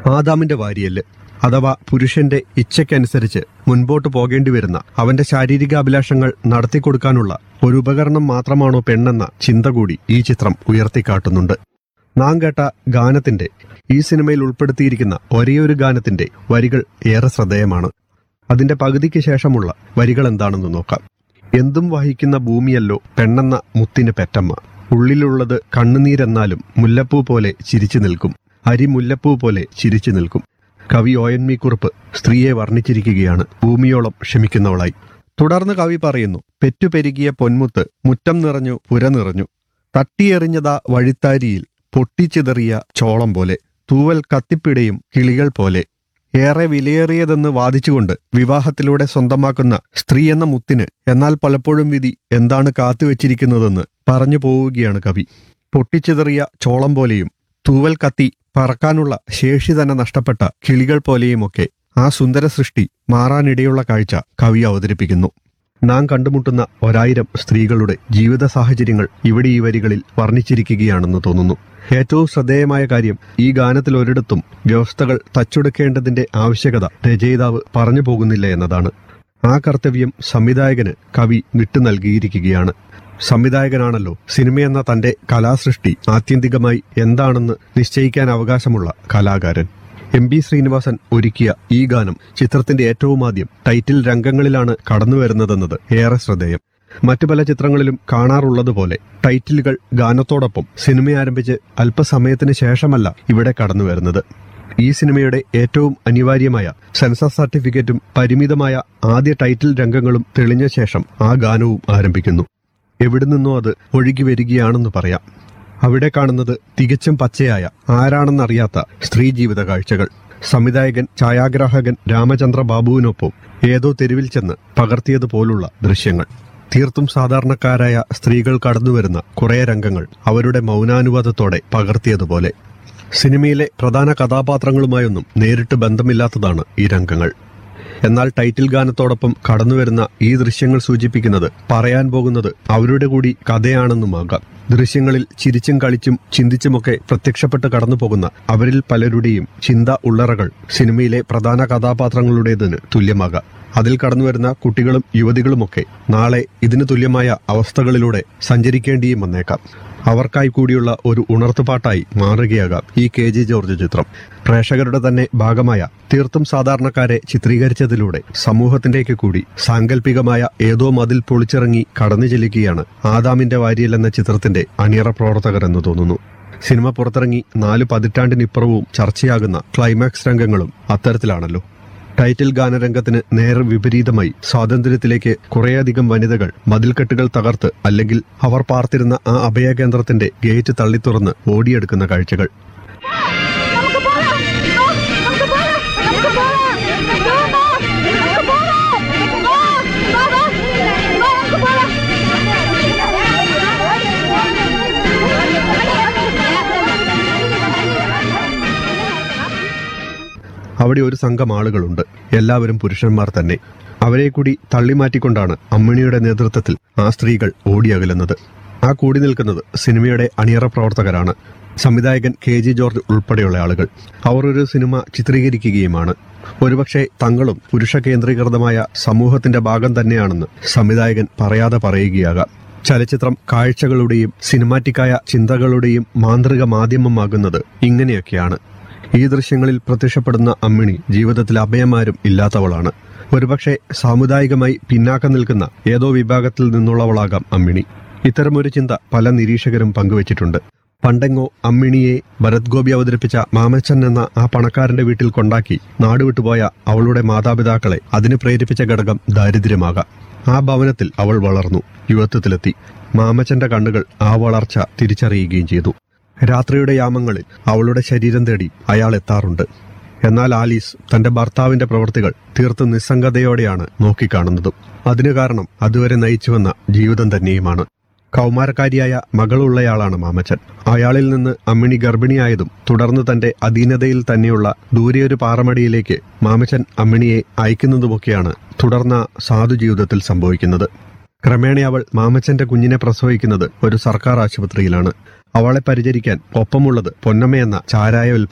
ആദാമിന്റെ വാരിയല് അഥവാ പുരുഷന്റെ ഇച്ഛയ്ക്കനുസരിച്ച് മുൻപോട്ട് പോകേണ്ടി വരുന്ന അവന്റെ ശാരീരികാഭിലാഷങ്ങൾ നടത്തിക്കൊടുക്കാനുള്ള ഒരു ഉപകരണം മാത്രമാണോ പെണ്ണെന്ന ചിന്ത കൂടി ഈ ചിത്രം ഉയർത്തിക്കാട്ടുന്നുണ്ട് നാം കേട്ട ഗാനത്തിന്റെ ഈ സിനിമയിൽ ഉൾപ്പെടുത്തിയിരിക്കുന്ന ഒരേയൊരു ഗാനത്തിന്റെ വരികൾ ഏറെ ശ്രദ്ധേയമാണ് അതിന്റെ പകുതിക്ക് ശേഷമുള്ള വരികൾ എന്താണെന്ന് നോക്കാം എന്തും വഹിക്കുന്ന ഭൂമിയല്ലോ പെണ്ണെന്ന മുത്തിന് പെറ്റമ്മ ഉള്ളിലുള്ളത് കണ്ണുനീരെന്നാലും മുല്ലപ്പൂ പോലെ ചിരിച്ചു നിൽക്കും അരി മുല്ലപ്പൂ പോലെ ചിരിച്ചു നിൽക്കും കവി ഒ എൻ വി കുറുപ്പ് സ്ത്രീയെ വർണ്ണിച്ചിരിക്കുകയാണ് ഭൂമിയോളം ക്ഷമിക്കുന്നവളായി തുടർന്ന് കവി പറയുന്നു പെറ്റുപെരുകിയ പൊന്മുത്ത് മുറ്റം നിറഞ്ഞു പുര നിറഞ്ഞു തട്ടിയെറിഞ്ഞതാ വഴിത്താരിയിൽ പൊട്ടിച്ചിതറിയ ചോളം പോലെ തൂവൽ കത്തിപ്പിടയും കിളികൾ പോലെ ഏറെ വിലയേറിയതെന്ന് വാദിച്ചുകൊണ്ട് വിവാഹത്തിലൂടെ സ്വന്തമാക്കുന്ന സ്ത്രീ എന്ന മുത്തിന് എന്നാൽ പലപ്പോഴും വിധി എന്താണ് കാത്തുവച്ചിരിക്കുന്നതെന്ന് പറഞ്ഞു പോവുകയാണ് കവി പൊട്ടിച്ചിതറിയ ചോളം പോലെയും തൂവൽ കത്തി പറക്കാനുള്ള ശേഷി തന്നെ നഷ്ടപ്പെട്ട കിളികൾ പോലെയുമൊക്കെ ആ സുന്ദര സൃഷ്ടി മാറാനിടയുള്ള കാഴ്ച കവി അവതരിപ്പിക്കുന്നു നാം കണ്ടുമുട്ടുന്ന ഒരായിരം സ്ത്രീകളുടെ ജീവിത സാഹചര്യങ്ങൾ ഇവിടെ ഈ വരികളിൽ വർണ്ണിച്ചിരിക്കുകയാണെന്ന് തോന്നുന്നു ഏറ്റവും ശ്രദ്ധേയമായ കാര്യം ഈ ഗാനത്തിൽ ഒരിടത്തും വ്യവസ്ഥകൾ തച്ചൊടുക്കേണ്ടതിന്റെ ആവശ്യകത രചയിതാവ് പറഞ്ഞു പോകുന്നില്ല എന്നതാണ് ആ കർത്തവ്യം സംവിധായകന് കവി വിട്ടു നൽകിയിരിക്കുകയാണ് സംവിധായകനാണല്ലോ സിനിമയെന്ന തന്റെ കലാസൃഷ്ടി ആത്യന്തികമായി എന്താണെന്ന് നിശ്ചയിക്കാൻ അവകാശമുള്ള കലാകാരൻ എം ബി ശ്രീനിവാസൻ ഒരുക്കിയ ഈ ഗാനം ചിത്രത്തിന്റെ ഏറ്റവും ആദ്യം ടൈറ്റിൽ രംഗങ്ങളിലാണ് കടന്നുവരുന്നതെന്നത് ഏറെ ശ്രദ്ധേയം മറ്റു പല ചിത്രങ്ങളിലും കാണാറുള്ളതുപോലെ ടൈറ്റിലുകൾ ഗാനത്തോടൊപ്പം സിനിമ ആരംഭിച്ച് അല്പസമയത്തിന് ശേഷമല്ല ഇവിടെ കടന്നുവരുന്നത് ഈ സിനിമയുടെ ഏറ്റവും അനിവാര്യമായ സെൻസർ സർട്ടിഫിക്കറ്റും പരിമിതമായ ആദ്യ ടൈറ്റിൽ രംഗങ്ങളും തെളിഞ്ഞ ശേഷം ആ ഗാനവും ആരംഭിക്കുന്നു എവിടെ നിന്നോ അത് ഒഴുകി വരികയാണെന്ന് പറയാം അവിടെ കാണുന്നത് തികച്ചും പച്ചയായ ആരാണെന്നറിയാത്ത സ്ത്രീ ജീവിത കാഴ്ചകൾ സംവിധായകൻ ഛായാഗ്രാഹകൻ രാമചന്ദ്ര ബാബുവിനൊപ്പം ഏതോ തെരുവിൽ ചെന്ന് പകർത്തിയതുപോലുള്ള ദൃശ്യങ്ങൾ തീർത്തും സാധാരണക്കാരായ സ്ത്രീകൾ കടന്നുവരുന്ന കുറേ രംഗങ്ങൾ അവരുടെ മൗനാനുവാദത്തോടെ പകർത്തിയതുപോലെ സിനിമയിലെ പ്രധാന കഥാപാത്രങ്ങളുമായൊന്നും നേരിട്ട് ബന്ധമില്ലാത്തതാണ് ഈ രംഗങ്ങൾ എന്നാൽ ടൈറ്റിൽ ഗാനത്തോടൊപ്പം കടന്നുവരുന്ന ഈ ദൃശ്യങ്ങൾ സൂചിപ്പിക്കുന്നത് പറയാൻ പോകുന്നത് അവരുടെ കൂടി കഥയാണെന്നുമാകാം ദൃശ്യങ്ങളിൽ ചിരിച്ചും കളിച്ചും ചിന്തിച്ചുമൊക്കെ പ്രത്യക്ഷപ്പെട്ട് കടന്നു പോകുന്ന അവരിൽ പലരുടെയും ചിന്ത ഉള്ളറകൾ സിനിമയിലെ പ്രധാന കഥാപാത്രങ്ങളുടേതിന് തുല്യമാകാം അതിൽ കടന്നുവരുന്ന കുട്ടികളും യുവതികളുമൊക്കെ നാളെ ഇതിന് തുല്യമായ അവസ്ഥകളിലൂടെ സഞ്ചരിക്കേണ്ടിയും വന്നേക്കാം അവർക്കായി കൂടിയുള്ള ഒരു ഉണർത്തുപാട്ടായി മാറുകയാകാം ഈ കെ ജി ജോർജ് ചിത്രം പ്രേക്ഷകരുടെ തന്നെ ഭാഗമായ തീർത്തും സാധാരണക്കാരെ ചിത്രീകരിച്ചതിലൂടെ സമൂഹത്തിലേക്ക് കൂടി സാങ്കല്പികമായ ഏതോ മതിൽ പൊളിച്ചിറങ്ങി കടന്നു ചെല്ലുകയാണ് ആദാമിന്റെ വാരിയൽ എന്ന ചിത്രത്തിന്റെ അണിയറ പ്രവർത്തകർ എന്ന് തോന്നുന്നു സിനിമ പുറത്തിറങ്ങി നാല് പതിറ്റാണ്ടിനിപ്പുറവും ചർച്ചയാകുന്ന ക്ലൈമാക്സ് രംഗങ്ങളും അത്തരത്തിലാണല്ലോ ടൈറ്റിൽ ഗാനരംഗത്തിന് നേർ വിപരീതമായി സ്വാതന്ത്ര്യത്തിലേക്ക് കുറേയധികം വനിതകൾ മതിൽക്കെട്ടുകൾ തകർത്ത് അല്ലെങ്കിൽ അവർ പാർത്തിരുന്ന ആ അഭയകേന്ദ്രത്തിന്റെ ഗേറ്റ് തള്ളിത്തുറന്ന് ഓടിയെടുക്കുന്ന കാഴ്ചകൾ നമുക്ക് പോകാം ഓ, നമുക്ക് പോകാം നമുക്ക് പോകാം പോകാം നമുക്ക് പോകാം ഓ, പോകാം ഓ, നമുക്ക് പോകാം അവിടെ ഒരു സംഘം ആളുകളുണ്ട് എല്ലാവരും പുരുഷന്മാർ തന്നെ അവരെ കൂടി തള്ളിമാറ്റിക്കൊണ്ടാണ് അമ്മിണിയുടെ നേതൃത്വത്തിൽ ആ സ്ത്രീകൾ ഓടിയകലുന്നത് ആ കൂടി നിൽക്കുന്നത് സിനിമയുടെ അണിയറ പ്രവർത്തകരാണ് സംവിധായകൻ കെ ജി ജോർജ് ഉൾപ്പെടെയുള്ള ആളുകൾ അവർ ഒരു സിനിമ ചിത്രീകരിക്കുകയുമാണ് ഒരുപക്ഷെ തങ്ങളും പുരുഷ കേന്ദ്രീകൃതമായ സമൂഹത്തിന്റെ ഭാഗം തന്നെയാണെന്ന് സംവിധായകൻ പറയാതെ പറയുകയാകാം ചലച്ചിത്രം കാഴ്ചകളുടെയും സിനിമാറ്റിക്കായ ചിന്തകളുടെയും മാന്ത്രിക മാധ്യമമാകുന്നത് ഇങ്ങനെയൊക്കെയാണ് ഈ ദൃശ്യങ്ങളിൽ പ്രത്യക്ഷപ്പെടുന്ന അമ്മിണി ജീവിതത്തിൽ അഭയമാരും ഇല്ലാത്തവളാണ് ഒരുപക്ഷെ സാമുദായികമായി പിന്നാക്കം നിൽക്കുന്ന ഏതോ വിഭാഗത്തിൽ നിന്നുള്ളവളാകാം അമ്മിണി ഇത്തരമൊരു ചിന്ത പല നിരീക്ഷകരും പങ്കുവച്ചിട്ടുണ്ട് പണ്ടെങ്ങോ അമ്മിണിയെ ഭരത് ഗോപി അവതരിപ്പിച്ച മാമച്ചൻ എന്ന ആ പണക്കാരന്റെ വീട്ടിൽ കൊണ്ടാക്കി നാടുവിട്ടുപോയ അവളുടെ മാതാപിതാക്കളെ അതിന് പ്രേരിപ്പിച്ച ഘടകം ദാരിദ്ര്യമാകാം ആ ഭവനത്തിൽ അവൾ വളർന്നു യുവത്വത്തിലെത്തി മാമച്ചന്റെ കണ്ണുകൾ ആ വളർച്ച തിരിച്ചറിയുകയും ചെയ്തു രാത്രിയുടെ യാമങ്ങളിൽ അവളുടെ ശരീരം തേടി അയാൾ എത്താറുണ്ട് എന്നാൽ ആലീസ് തന്റെ ഭർത്താവിന്റെ പ്രവൃത്തികൾ തീർത്തും നിസ്സംഗതയോടെയാണ് നോക്കിക്കാണുന്നതും അതിനു കാരണം അതുവരെ നയിച്ചുവന്ന ജീവിതം തന്നെയുമാണ് കൗമാരക്കാരിയായ മകളുള്ളയാളാണ് മാമച്ചൻ അയാളിൽ നിന്ന് അമ്മിണി ഗർഭിണിയായതും തുടർന്ന് തന്റെ അധീനതയിൽ തന്നെയുള്ള ദൂരെയൊരു പാറമടിയിലേക്ക് മാമച്ചൻ അമ്മിണിയെ അയക്കുന്നതുമൊക്കെയാണ് തുടർന്ന സാധു ജീവിതത്തിൽ സംഭവിക്കുന്നത് ക്രമേണ അവൾ മാമച്ചന്റെ കുഞ്ഞിനെ പ്രസവിക്കുന്നത് ഒരു സർക്കാർ ആശുപത്രിയിലാണ് അവളെ പരിചരിക്കാൻ ഒപ്പമുള്ളത് പൊന്നമ്മയെന്ന ചാരായ